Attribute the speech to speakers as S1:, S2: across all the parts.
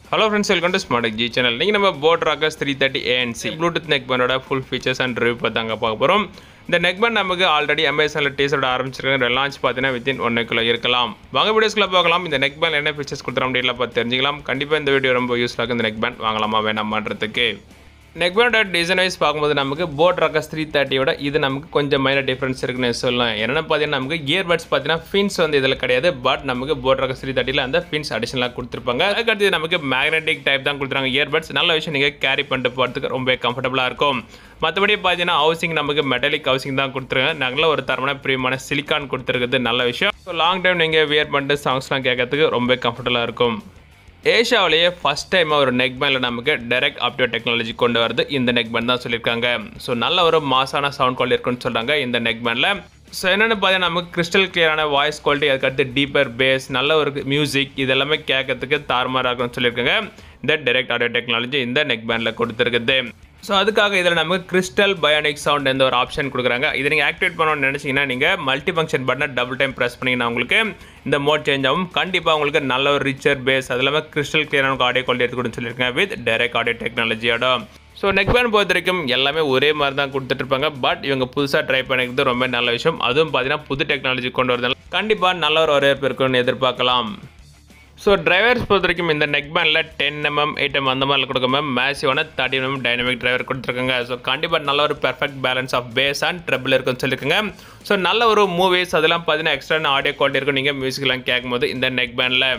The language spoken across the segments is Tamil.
S1: hello friends welcome to smart G channel நீங்கள் நம்ம boAt Rockerz three thirty ANC Bluetooth neck பேண்டோட ஃபுல் ஃபீச்சர்ஸ் அண்ட் ரிவ்யூ பார்த்தாங்க பார்க்க போகிறோம் இந்த நெக் பேண்ட் நமக்கு ஆல்ரெடி அமேசானில் டீசரோட ஆரம்பிச்சிருக்காங்க லான்ச் பார்த்தீங்கன்னா வித்தின் ஒன் வீக்கில் இருக்கலாம் வாங்க வீடியோஸ்க்குள்ள பார்க்கலாம் இந்த நெக் பேண்ட் என்ன ஃபீச்சர்ஸ் கொடுத்துறோம் அப்படின்ல பார்த்து தெரிஞ்சிக்கலாம் கண்டிப்பாக இந்த வீடியோ ரொம்ப யூஸ்ஃபுல்லாக இந்த நெக் பேண்ட் வாங்கலாமா வேணாமான்றதுக்கு நெக் பேண்டோட டிசைன் வைஸ் பார்க்கும்போது நமக்கு போட் ராக்கர்ஸ் த்ரீ தேர்ட்டியோட இது நமக்கு கொஞ்சம் மைனர் டிஃப்ரென்ஸ் இருக்குன்னு சொல்லலாம் என்னென்ன பார்த்தீங்கன்னா நமக்கு இயர்பட்ஸ் பார்த்தீங்கன்னா ஃபின்ஸ் வந்து இதில் கிடையாது பட் நமக்கு போட் ராக்கர்ஸ் த்ரீ தேர்ட்டியில் அந்த ஃபின்ஸ் அடிஷனலாக கொடுத்துருப்பாங்க அதுக்கடுத்து நமக்கு மேக்னெட்டிக் டைப் தான் கொடுத்துருக்காங்க இயர்பட்ஸ் நல்ல விஷயம் நீங்கள் கேரி பண்ணிட்டு போகிறதுக்கு ரொம்ப கம்ஃபர்டபுளாக இருக்கும் மற்றபடி பார்த்தீங்கன்னா ஹவுசிங் நமக்கு மெட்டாலிக் ஹவுசிங் தான் கொடுத்துருக்காங்க நல்ல ஒரு தரமான பிரியமான சிலிக்கான் கொடுத்துருக்குது நல்ல விஷயம் ஸோ லாங் டைம் நீங்கள் வியர் பண்ணிட்டு சாங்ஸ்லாம் கேட்கறதுக்கு ரொம்ப கம்ஃபர்டபுளாக இருக்கும் ஏஷியாவிலேயே ஃபஸ்ட் டைம் ஒரு நெக் பேண்டில் நமக்கு டைரக்ட் ஆப்டியோ டெக்னாலஜி கொண்டு வரது இந்த நெக் பேண்ட் தான் சொல்லியிருக்காங்க ஸோ நல்ல ஒரு மாசான சவுண்ட் குவாலிட்டி இருக்குன்னு சொல்கிறாங்க இந்த நெக் பேண்டில் ஸோ என்னென்னு பார்த்தீங்கன்னா நமக்கு கிறிஸ்டல் கிளியரான வாய்ஸ் குவாலிட்டி அதுக்கடுத்து டீப்பர் பேஸ் நல்ல ஒரு மியூசிக் இது எல்லாமே கேட்கறதுக்கு தாறுமாறாக இருக்கும்னு சொல்லியிருக்காங்க இந்த டைரக்ட் ஆடியோ டெக்னாலஜி இந்த நெக் பேண்டில் கொடுத்துருக்குது ஸோ அதுக்காக இதில் நமக்கு கிறிஸ்டல் பயோனிக் சவுண்ட் எந்த ஒரு ஆப்ஷன் கொடுக்குறாங்க இதை நீங்கள் ஆக்டிவேட் பண்ணணும்னு நினச்சிங்கன்னா நீங்கள் மல்டி ஃபங்க்ஷன் பட்டனை டபுள் டைம் ப்ரெஸ் பண்ணிங்கன்னா உங்களுக்கு இந்த மோட் சேஞ்ச் ஆகும் கண்டிப்பாக உங்களுக்கு நல்ல ஒரு ரிச்சர் பேஸ் அது இல்லாமல் கிறிஸ்டல் கிளியரான ஆடியோ குவாலிட்டி எடுத்துக்கணும்னு சொல்லியிருக்கேன் வித் டைரக்ட் ஆடியோ டெக்னாலஜியோட ஸோ நெக் பேண்ட் பொறுத்த வரைக்கும் எல்லாமே ஒரே மாதிரி தான் கொடுத்துட்ருப்பாங்க பட் இவங்க புதுசாக ட்ரை பண்ணிக்கிறது ரொம்ப நல்ல விஷயம் அதுவும் பார்த்தீங்கன்னா புது டெக்னாலஜி கொண்டு வரதுனால கண்டிப்பாக நல்ல ஒரு வரவேற்பு இருக்குன்னு எதிர்பார்க்கலாம் ஸோ டிரைவர்ஸ் பொறுத்த வரைக்கும் இந்த நெக் பேண்டில் டென் எம்எம் எயிட் எம் அந்த மாதிரில கொடுக்காம மேசிவான தேர்ட்டி எம்எம் டைனமிக் டிரைவர் கொடுத்துருக்காங்க ஸோ கண்டிப்பாக நல்ல ஒரு perfect balance of bass and treble இருக்குன்னு சொல்லியிருக்காங்க ஸோ நல்ல ஒரு மூவிஸ் அதெல்லாம் பார்த்தீங்கன்னா எக்ஸ்ட்ரா ஆடியோ குவாலிட்டி இருக்கும் நீங்கள் மியூசிக்லாம் கேட்கும்போது இந்த நெக் பேண்டில்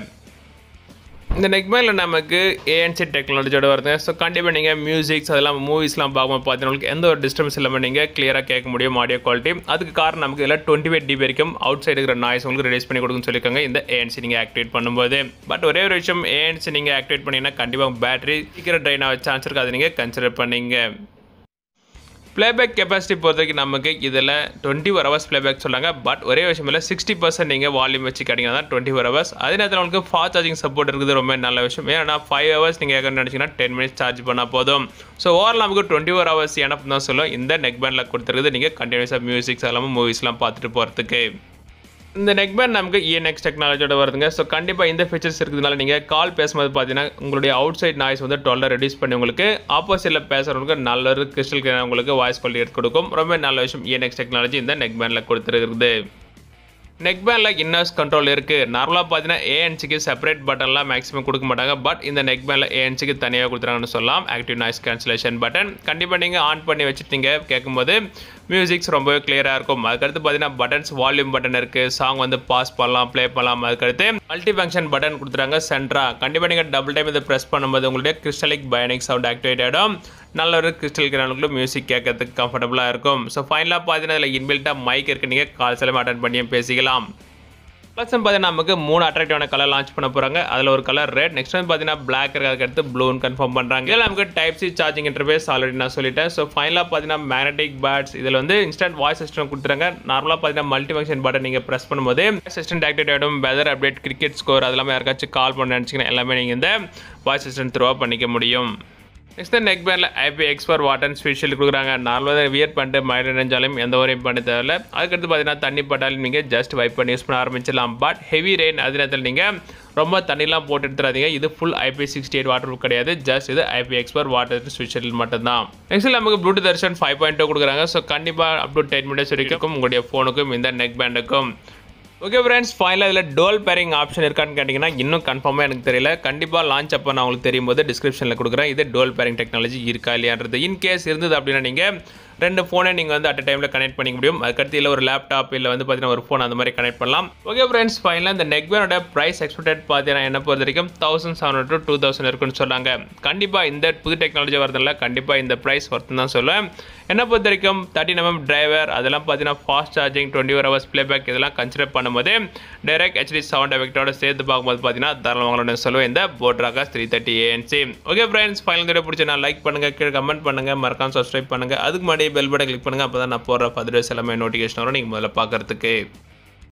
S1: இந்த நெக் பேண்டில் நமக்கு ஏஎன்சி டெக்னாலஜியோட வருது ஸோ கண்டிப்பாக நீங்கள் மியூசிக்ஸ் அதெல்லாம் மூவிஸ்லாம் பார்க்கும்போது பார்த்தீங்கன்னா உங்களுக்கு எந்த ஒரு டிஸ்டர்பன்ஸ் இல்லாமல் நீங்கள் கிளியராக கேட்க முடியும் ஆடியோ குவாலிட்டி அதுக்கு காரணம் நமக்கு இதில் டுவெண்ட்டி எயிட் டிபி வரைக்கும் அவுட் சைடு இருக்கிற நாய்ஸ் உங்களுக்கு ரிலீஸ் பண்ணி கொடுக்குன்னு சொல்லியிருக்காங்க இந்த ஏஎன்சி நீங்கள் ஆக்டிவேட் பண்ணும்போது பட் ஒரே ஒரு விஷயம் ஏஎன்சி நீங்கள் ஆக்டிவேட் பண்ணிங்கன்னா கண்டிப்பாக பேட்டரி சீக்கிரம் ட்ரைன் ஆக சான்ஸ் இருக்குது அதை நீங்கள் கன்சிடர் பண்ணீங்க ப்ளேபேக் கெப்பாசிட்டி பொறுத்த வரைக்கும் நமக்கு இதில் டுவெண்ட்டி ஃபோர் ஹவர்ஸ் ப்ளேபேக் சொல்லாங்க பட் ஒரே விஷயம் இல்லை சிக்ஸ்டி பர்சன்ட் நீங்கள் வால்யூம் வச்சு கிடைக்கும் தான் டுவெண்ட்டி ஃபோர் ஹவர்ஸ் அதே நேரத்தில் உங்களுக்கு ஃபாஸ்ட் சார்ஜிங் சப்போர்ட் இருக்குது ரொம்ப நல்ல விஷயம் ஏன்னா ஃபைவ் ஹவர்ஸ் நீங்கள் கேட்கணும்னு நினச்சிங்கன்னா டென் மினிட்ஸ் சார்ஜ் பண்ணால் போதும் ஸோ ஓவரால் நமக்கு டுவெண்ட்டி ஃபோர் ஹவர்ஸ் எனப்பு தான் சொல்லும் இந்த நெக் பேண்டில் கொடுத்துருக்குது நீங்கள் கண்டினியூஸாக மியூசிக்ஸ் எல்லாமே மூவிஸ்லாம் பார்த்துட்டு போகிறதுக்கு இந்த நெக் பேண்ட் நமக்கு இஎன்எக்ஸ் டெக்னாலஜியோட வருதுங்க ஸோ கண்டிப்பாக இந்த ஃபீச்சர்ஸ் இருக்கிறதுனால நீங்கள் கால் பேசும்போது பார்த்தீங்கன்னா உங்களுடைய அவுட் சைட் நாய்ஸ் வந்து டுவெல்ல ரெடியூஸ் பண்ணி உங்களுக்கு ஆப்போசிட்டில் பேசுகிறவங்களுக்கு நல்ல ஒரு கிறிஸ்டல் உங்களுக்கு வாய்ஸ் குவாலிட்டி எடுத்து கொடுக்கும் ரொம்ப நல்ல விஷயம் இஎன்எக்ஸ் டெக்னாலஜி இந்த நெக் பேண்டில் கொடுத்துருக்குது நெக் பேண்டில் இன்னர்ஸ் கண்ட்ரோல் இருக்குது நார்மலாக பார்த்தீங்கன்னா ஏஎன்சிக்கு செப்பரேட் பட்டன்லாம் மேக்ஸிமம் கொடுக்க மாட்டாங்க பட் இந்த நெக் பேண்டில் ஏஎன்சிக்கு தனியாக கொடுத்துறாங்கன்னு சொல்லலாம் ஆக்டிவ் நாய்ஸ் கேன்சலேஷன் பட்டன் கண்டிப்பாக நீங்கள் ஆன் பண்ணி வச்சுட்டீங்க கேட்கும்போது மியூசிக்ஸ் ரொம்பவே கிளியராக இருக்கும் அதுக்கடுத்து பார்த்தீங்கன்னா பட்டன்ஸ் வால்யூம் பட்டன் இருக்குது சாங் வந்து பாஸ் பண்ணலாம் ப்ளே பண்ணலாம் அதுக்கடுத்து மல்டி ஃபங்க்ஷன் பட்டன் கொடுத்துறாங்க சென்ட்ரா கண்டிப்பாக நீங்கள் டபுள் டைம் இதை ப்ரெஸ் பண்ணும்போது உங்களுடைய கிறிஸ்டலிக் பயோனிக் சவுண்ட் ஆக்டிவேட் ஆகிடும் நல்ல ஒரு கிறிஸ்டல் கிரானுக்குள்ள மியூசிக் கேட்கறதுக்கு கம்ஃபர்டபுளாக இருக்கும் ஸோ ஃபைனலாக பார்த்தீங்கன்னா இதில் இன்பில்ட்டாக மைக் இருக்குது நீங்கள் கால்ஸ் எல்லாமே அட்டன் பண்ணியும் பேசிக்கலாம் ப்ளஸ் பார்த்தீங்கன்னா நமக்கு மூணு அட்ராக்டிவான கலர் லான்ச் பண்ண போகிறாங்க அதில் ஒரு கலர் ரெட் நெக்ஸ்ட் வந்து பார்த்தீங்கன்னா பிளாக் இருக்கிறதுக்கு அடுத்து ப்ளூன்னு கன்ஃபார்ம் பண்ணுறாங்க இதில் நமக்கு type C charging interface already நான் சொல்லிட்டேன் ஸோ ஃபைனலாக பார்த்தீங்கன்னா மேக்னெட்டிக் பேட்ஸ் இதில் வந்து இன்ஸ்டன்ட் வாய்ஸ் சிஸ்டம் கொடுத்துறாங்க நார்மலாக பார்த்தீங்கன்னா மல்டி ஃபங்க்ஷன் பட்டன் நீங்கள் ப்ரெஸ் பண்ணும்போது அசிஸ்டன்ட் ஆக்டிவேட் ஆகிடும் வெதர் அப்டேட் கிரிக்கெட் ஸ்கோர் அதெல்லாம் யாருக்காச்சும் கால் பண்ண நினச்சிங்கன்னா எல்லாமே நீங்கள் இந்த வாய்ஸ் சிஸ்டம் த்ரூவாக பண்ணிக்க முடியும் நெக்ஸ்ட் நெக் பேண்டில் IP X four water special கொடுக்குறாங்க நார்மலாக வியர் பண்ணிட்டு மழை நினைஞ்சாலும் எந்த வரையும் பண்ண தேவையில்ல அதுக்கடுத்து பார்த்தீங்கன்னா தண்ணி பட்டாலும் நீங்கள் ஜஸ்ட் வைப் பண்ணி யூஸ் பண்ண ஆரம்பிச்சிடலாம் பட் ஹெவி ரெயின் அதே நேரத்தில் நீங்கள் ரொம்ப தண்ணிலாம் போட்டு எடுத்துறாதீங்க இது full IP sixty eight waterproof கிடையாது ஜஸ்ட் இது IP X four water special மட்டும்தான் நெக்ஸ்ட் நமக்கு Bluetooth version five point two கொடுக்குறாங்க ஸோ கண்டிப்பாக அப் டு டென் மினிட்ஸ் வரைக்கும் உங்களுடைய ஃபோனுக்கும் இந்த நெக் பேண்டுக்கும் ஓகே ஃப்ரெண்ட்ஸ் ஃபைனலாக இதில் டோல் பேரிங் ஆப்ஷன் இருக்கான்னு கேட்டிங்கன்னா இன்னும் கன்ஃபார்மாக எனக்கு தெரியல கண்டிப்பாக லான்ச் அப்போ நான் உங்களுக்கு தெரியும் போது டிஸ்கிரிப்ஷனில் கொடுக்குறேன் இது டோல் பேரிங் டெக்னாலஜி இருக்கா இல்லையான்றது இன்கேஸ் இருந்தது அப்படின்னா நீங்கள் ரெண்டு ஃபோனை நீங்கள் வந்து அட் டைமில் கனெக்ட் பண்ணிக்க முடியும் அதுக்கடுத்து இல்லை ஒரு லேப்டாப் இல்லை வந்து பார்த்தீங்கன்னா ஒரு ஃபோன் அந்த மாதிரி கனெக்ட் பண்ணலாம் ஓகே ஃப்ரெண்ட்ஸ் ஃபைனலாக இந்த நெக்வேனோட ப்ரைஸ் எக்ஸ்பெக்டட் பார்த்தீங்கன்னா என்ன பொறுத்த வரைக்கும் thousand seven hundred two thousand இருக்குன்னு சொன்னாங்க கண்டிப்பாக இந்த புது டெக்னாலஜி வரதுனால கண்டிப்பாக இந்த ப்ரைஸ் ஒர்த்து தான் சொல்லுவேன் என்ன பொறுத்த வரைக்கும் தேர்ட்டின் எம்எம் டிரைவர் அதெல்லாம் பார்த்தீங்கன்னா fast charging twenty four hours playback இதெல்லாம் கன்சிடர் பண்ணும்போது டைரக்ட் ஹெச்டி சவுண்ட் எஃபெக்டோட சேர்த்து பார்க்கும்போது பார்த்தீங்கன்னா தாராளமாக சொல்லுவேன் இந்த boAt Rockerz three thirty ANC okay friends final video பிடிச்ச நான் லைக் பண்ணுங்கள் கீழே கமெண்ட் பண்ணுங்கள் மறக்காம சப்ஸ்கிரைப் பண்ணுங்கள் அதுக்கு முன்னாடி பெல் பட்டன் கிளிக் பண்ணுங்கள் அப்போ தான் நான் போடுற ஃபர்தர் எல்லாமே நோட்டிஃபிகேஷன் வரும் நீங்கள் முதல்ல பார்க்குறதுக்கு